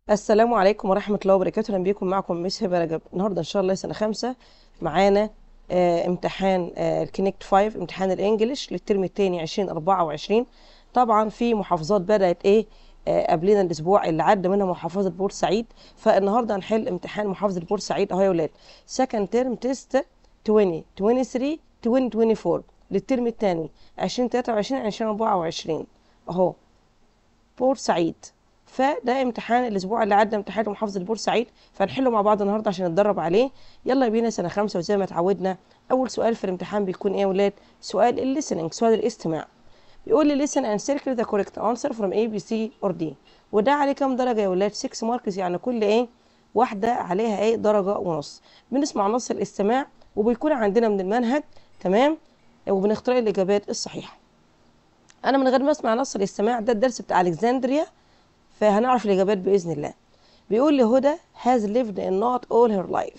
السلام عليكم ورحمة الله وبركاته أهلا بيكم معكم مس هبة رجب النهاردة إن شاء الله سنة خمسة معانا آه امتحان آه الكونكت 5 امتحان الإنجليش للترم الثاني 2024 طبعا في محافظات بدأت إيه آه قبلنا الأسبوع اللي عدى منها محافظة بورسعيد فالنهاردة هنحل امتحان محافظة بورسعيد أهو يا ولاد سكند ترم تيست 20 23 2024 للترم الثاني 2023 2024 أهو بورسعيد فده امتحان الاسبوع اللي عدى امتحان محافظه بورسعيد فنحله مع بعض النهارده عشان نتدرب عليه يلا بينا سنه خمسة وزي ما اتعودنا اول سؤال في الامتحان بيكون ايه يا ولاد سؤال الليسننج سؤال الاستماع بيقول لي listen and circle the correct answer from A B C or D وده عليه كام درجه يا ولاد 6 ماركس يعني كل ايه واحده عليها ايه درجه ونص بنسمع نص الاستماع وبيكون عندنا من المنهج تمام وبنختار الاجابات الصحيحه انا من غير ما اسمع نص الاستماع ده الدرس بتاع الكسندريا فهنعرف الإجابات بإذن الله بيقول لي هدى has lived in not all her life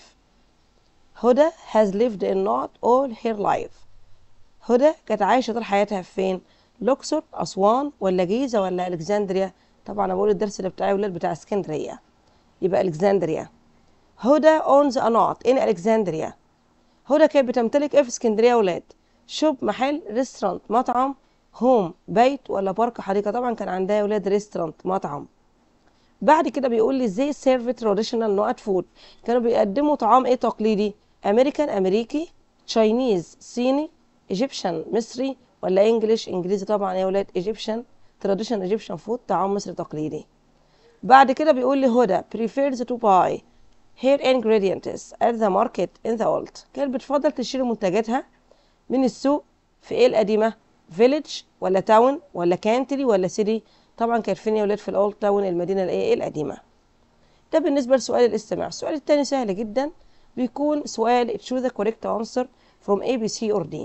هدى has lived in not all her life هدى كانت عايشة طول حياتها فين لوكسور أسوان ولا جيزة ولا ألكسندريا طبعا أنا بقول الدرس اللي بتاعي ولاد بتاع اسكندرية يبقى ألكسندريا هدى owns a knot in ألكسندريا هدى كانت بتمتلك ايه في اسكندرية ولاد شوب محل ريستورانت مطعم هوم بيت ولا بارك حديقه طبعا كان عندها ولاد ريستورانت مطعم بعد كده بيقول لي ازاي سيرف تراديشنال نوت فود كانوا بيقدموا طعام ايه تقليدي امريكان امريكي تشاينيز صيني ايجيبشن مصري ولا انجليش انجليزي طبعا يا ولاد ايجيبشن تراديشنال ايجيبشن فود طعام مصري تقليدي بعد كده بيقول لي هدى prefers to buy her ingredients at the market in the old كانت بتفضل تشتري منتجاتها من السوق في ايه القديمه فيليج ولا تاون ولا كانتري ولا سيتي طبعا كان فين يا ولاد في الاولد تاون المدينه الايه القديمه ده بالنسبه لسؤال الاستماع السؤال الثاني سهل جدا بيكون سؤال choose the correct answer from A B C or D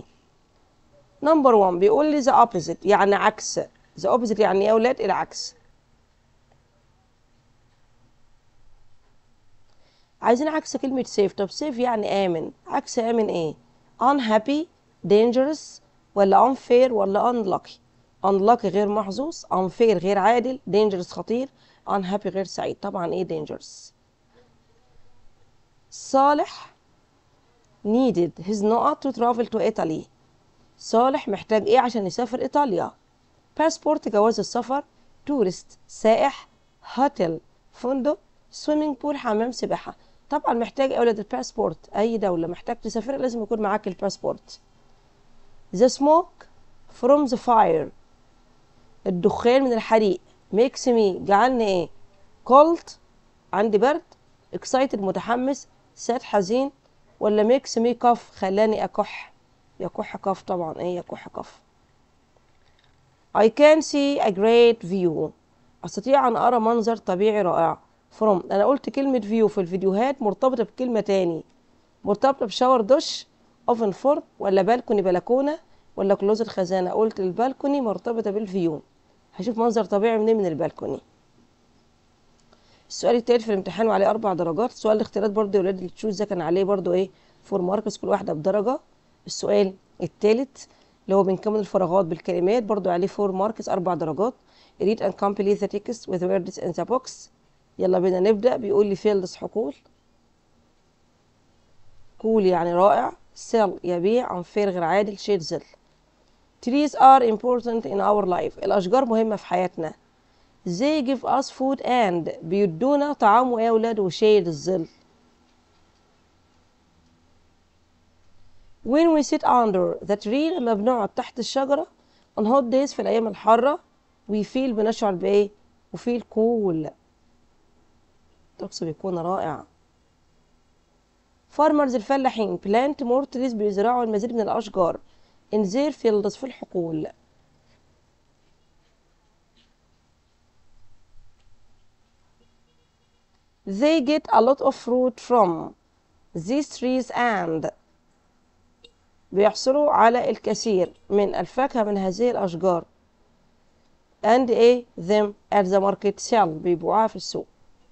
نمبر 1 بيقول لي the opposite يعني عكس the opposite يعني ايه يا ولاد العكس عايزين عكس كلمة safe طب safe يعني آمن عكس آمن ايه unhappy dangerous ولا unfair ولا unlucky unlucky غير محظوظ unfair غير عادل dangerous خطير unhappy غير سعيد طبعا ايه dangerous صالح needed his not to travel to Italy صالح محتاج ايه عشان يسافر ايطاليا passport جواز السفر tourist سائح hotel فندق swimming pool حمام سباحة طبعا محتاج اولاد الباسبورت اي دولة محتاج تسافر لازم يكون معاك الباسبورت The smoke from the fire الدخان من الحريق makes me جعلني ايه cold عندي برد excited متحمس sad حزين ولا makes me cough خلاني اكح يكح كف طبعا ايه يكح كف I can see a great view استطيع ان ارى منظر طبيعي رائع from انا قلت كلمة view في الفيديوهات مرتبطة بكلمة تاني مرتبطة بشاور دش اوفن فرن ولا بالكوني بلكونه ولا كلوزت خزانه قلت البالكوني مرتبطه بالفيو هشوف منظر طبيعي منين من البالكوني السؤال التالت في الامتحان وعليه اربع درجات سؤال الاختيارات برضو يا ولاد اللي تشوز ده كان عليه برضو ايه فور ماركس كل واحده بدرجه السؤال التالت اللي هو بنكمل الفراغات بالكلمات برضو عليه فور ماركس اربع درجات read and complete the text with words in the box يلا بينا نبدا بيقول لي فيلدز حقول كول يعني رائع sell يبيع unfair غير عادل shade ظل trees are important in our life الأشجار مهمة في حياتنا they give us food and بيدونا طعام ويا أولاد وشيد الظل when we sit under the tree لما بنقعد تحت الشجرة on hot days في الأيام الحارة we feel بنشعر بإيه وفيل cool الطقس بيكون رائع فارمرز الفلاحين plant more trees بيزرعوا المزيد من الأشجار in their fields في الحقول they get a lot of fruit from these trees and بيحصلوا على الكثير من الفاكهة من هذه الأشجار and a them at the market sell بيبيعوها في السوق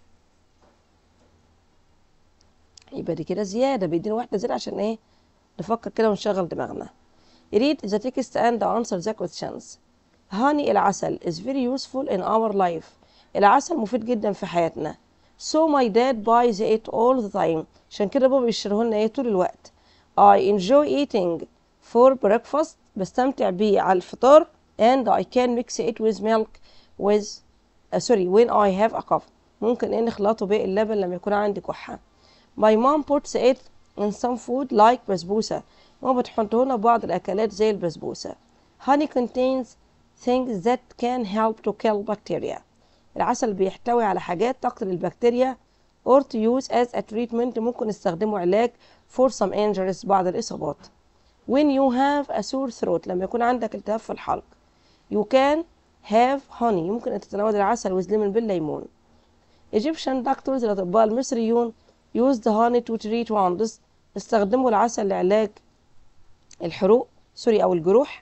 يبقى دي كده زيادة بيدينا واحدة زيادة عشان ايه نفكر كده ونشغل دماغنا read the text and answer the questions honey العسل is very useful in our life العسل مفيد جدا في حياتنا so my dad buys it all the time عشان كده بابا بيشتريه لنا ايه طول الوقت I enjoy eating for breakfast بستمتع بيه على الفطار and I can mix it with milk with uh, sorry when I have a cough ممكن ايه نخلطه باللبن لما يكون عندي كحة My mom puts it in some food like بسبوسة ماما بتحطه لنا بعض الأكلات زي البسبوسة Honey contains things that can help to kill bacteria العسل بيحتوي على حاجات تقتل البكتيريا or to use as a treatment ممكن نستخدمه علاج for some injuries بعض الإصابات when you have a sore throat لما يكون عندك التهاب في الحلق you can have honey يمكن أن تتناول العسل with lemon بالليمون Egyptian doctors الأطباء المصريون use the honey to treat wounds استخدموا العسل لعلاج الحروق سوري أو الجروح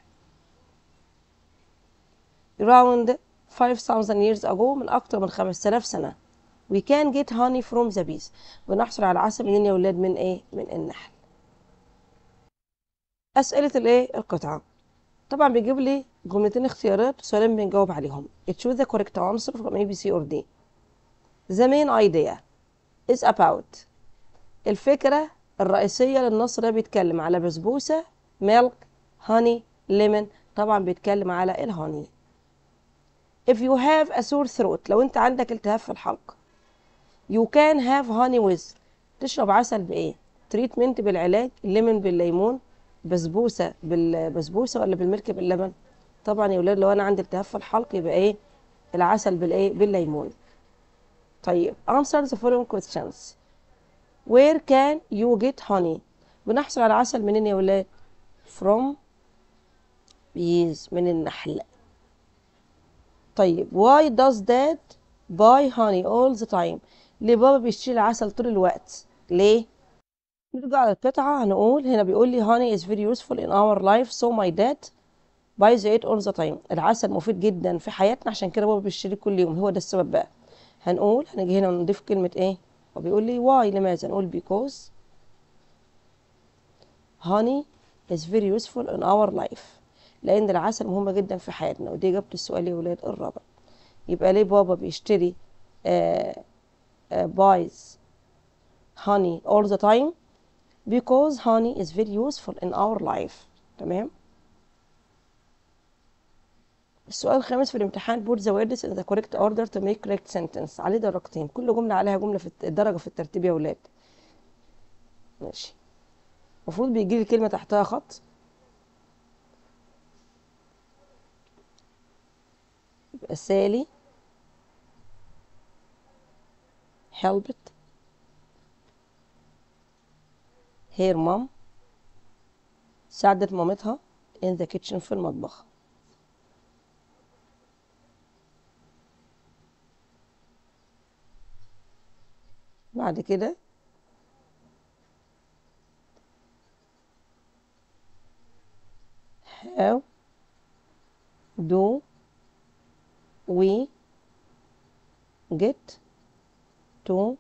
around 5000 years ago من أكتر من 5000 سنة we can get honey from the bees بنحصل على العسل منين يا ولاد من إيه من النحل أسئلة الإيه القطعة طبعا بيجيب لي جملتين اختيارات سؤالين بنجاوب عليهم choose the correct answer from A B C or D the main idea is about الفكرة الرئيسية للنص ده بيتكلم على بسبوسة milk honey lemon طبعا بيتكلم على الهوني if you have a sore throat لو انت عندك التهاب في الحلق you can have honey with تشرب عسل بايه تريتمنت بالعلاج الليمون بالليمون بسبوسه بالبسبوسه ولا بالملك باللبن طبعا يا ولاد لو انا عندي التهاب في الحلق يبقى ايه العسل بالايه بالليمون طيب answer the following questions where can you get honey بنحصل على العسل منين يا ولاد from bees من النحل طيب why does dad buy honey all the time ليه بابا بيشتري العسل طول الوقت ليه نرجع للقطعة هنقول هنا بيقول لي honey is very useful in our life so my dad buys it all the time العسل مفيد جدا في حياتنا عشان كده بابا بيشتري كل يوم هو ده السبب بقى هنقول هنيجي هنا ونضيف كلمة ايه وبيقول لي why لماذا نقول because honey is very useful in our life لأن العسل مهم جدا في حياتنا ودي إجابة السؤال يا ولاد الرابع يبقى ليه بابا بيشتري آه آه buys honey all the time because honey is very useful in our life تمام السؤال الخامس في الامتحان put the words in the correct order to make correct sentence عليه درجتين كل جملة عليها جملة في الدرجة في الترتيب يا ولاد ماشي المفروض بيجي لي كلمة تحتها خط يبقى سالي helped her mom ساعدت مامتها in the kitchen في المطبخ بعد كده how do we get to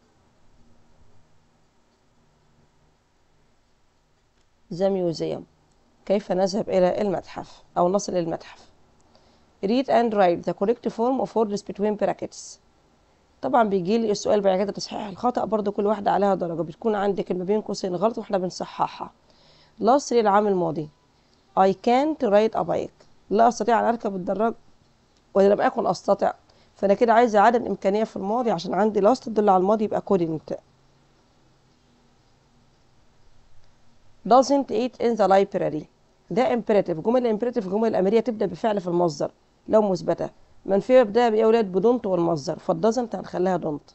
the museum كيف نذهب إلى المتحف أو نصل للمتحف read and write the correct form of words between brackets طبعا بيجي لي السؤال بعد كده تصحيح الخطأ برضو كل واحدة عليها درجة بتكون عندك ما بين قوسين غلط واحنا بنصححها last العام الماضي I can't ride a bike لا أستطيع أن أركب الدراجة ولم أكن أستطع فأنا كده عايزة عدم إمكانية في الماضي عشان عندي last تدل على الماضي يبقى couldn't doesn't eat in the library ده imperative جمل الامبيراتيف جمل الأمرية تبدأ بفعل في المصدر لو مثبتة منفية بدأ بإيه يا ولاد بدونت والمصدر فالدزنت هنخليها دونت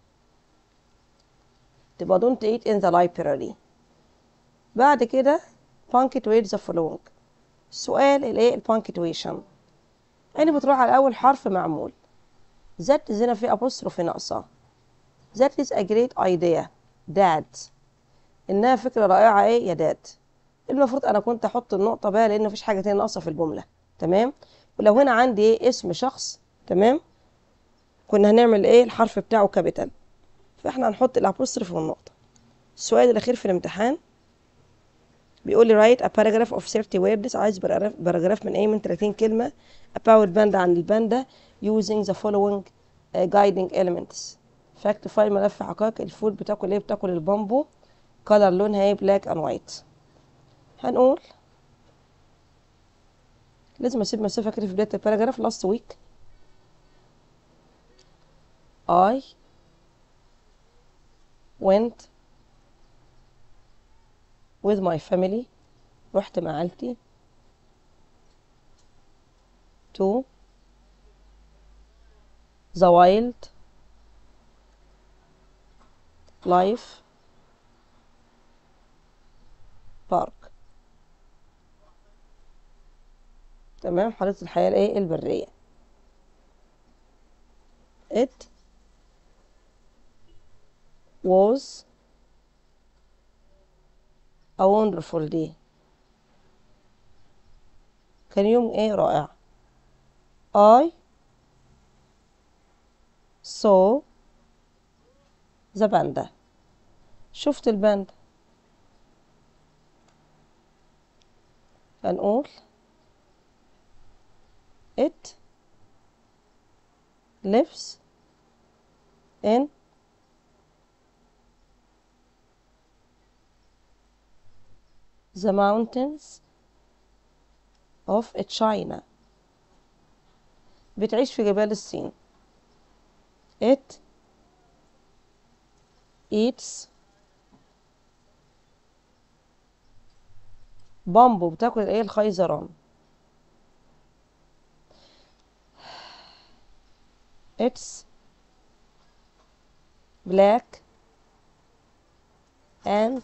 تبقى don't eat in the library بعد كده punctuate the following السؤال الايه البانكتويشن يعني بتروح على أول حرف معمول that هنا في apostrophe ناقصة that is a great idea dad إنها فكرة رائعة إيه يا داد المفروض أنا كنت أحط النقطة بقى لأن مفيش حاجة تانية ناقصة في الجملة تمام ولو هنا عندي إيه اسم شخص تمام كنا هنعمل إيه الحرف بتاعه كابيتال فإحنا هنحط الأبوستروف والنقطة السؤال الأخير في الامتحان بيقول لي write a paragraph of 30 words عايز باراجراف من ايه من 30 كلمة about باندا عن الباندا using the following uh, guiding elements fact file ملف حقائق الفود بتاكل ايه بتاكل البامبو color لونها ايه black and white هنقول لازم اسيب مسافة كده في بداية الباراجراف last week I went with my family رحت مع عيلتي to the wild life park تمام حديقة الحياة الايه البرية it was a wonderful day كان يوم ايه رائع I saw the panda شفت الباندا هنقول it lives in the mountains of China بتعيش في جبال الصين it eats بامبو بتاكل ايه الخيزران it's black and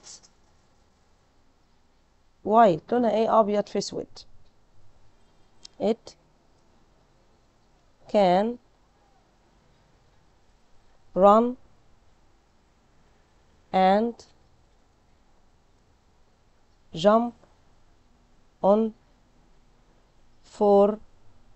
white لونها ايه ابيض في اسود it can run and jump on four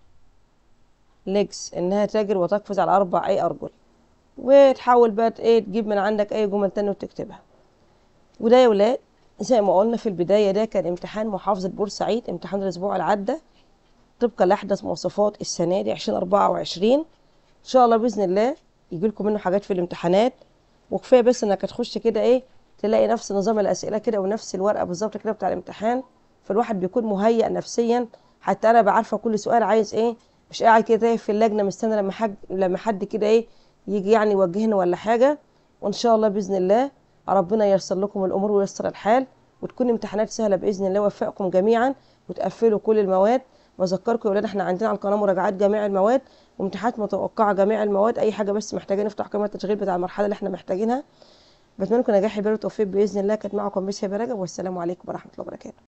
legs انها تجري وتقفز على اربع اي ارجل وتحاول بقى ايه تجيب من عندك اي جمل تانية وتكتبها وده يا ولاد زي ما قلنا في البداية ده كان امتحان محافظة بورسعيد امتحان الاسبوع اللي عدى طبقا لاحدث مواصفات السنة دي عشرين اربعة وعشرين ان شاء الله باذن الله يجي لكم منه حاجات في الامتحانات وكفايه بس انك هتخش كده ايه تلاقي نفس نظام الاسئله كده ونفس الورقه بالظبط كده بتاع الامتحان فالواحد بيكون مهيئ نفسيا حتى انا بعرفه كل سؤال عايز ايه مش قاعد كده تايه في اللجنه مستني لما حد لما حد كده ايه يجي يعني يوجهنا ولا حاجه وان شاء الله باذن الله ربنا ييسر لكم الامور وييسر الحال وتكون امتحانات سهله باذن الله ويوفقكم جميعا وتقفلوا كل المواد واذكركم يا ولاد احنا عندنا على القناه مراجعات جميع المواد وامتحانات متوقعه جميع المواد اي حاجه بس محتاجين نفتح قائمه التشغيل بتاع المرحله اللي احنا محتاجينها بتمنى لكم نجاح بير وتوفيق باذن الله كانت معكم ميس هبه رجب والسلام عليكم ورحمه الله وبركاته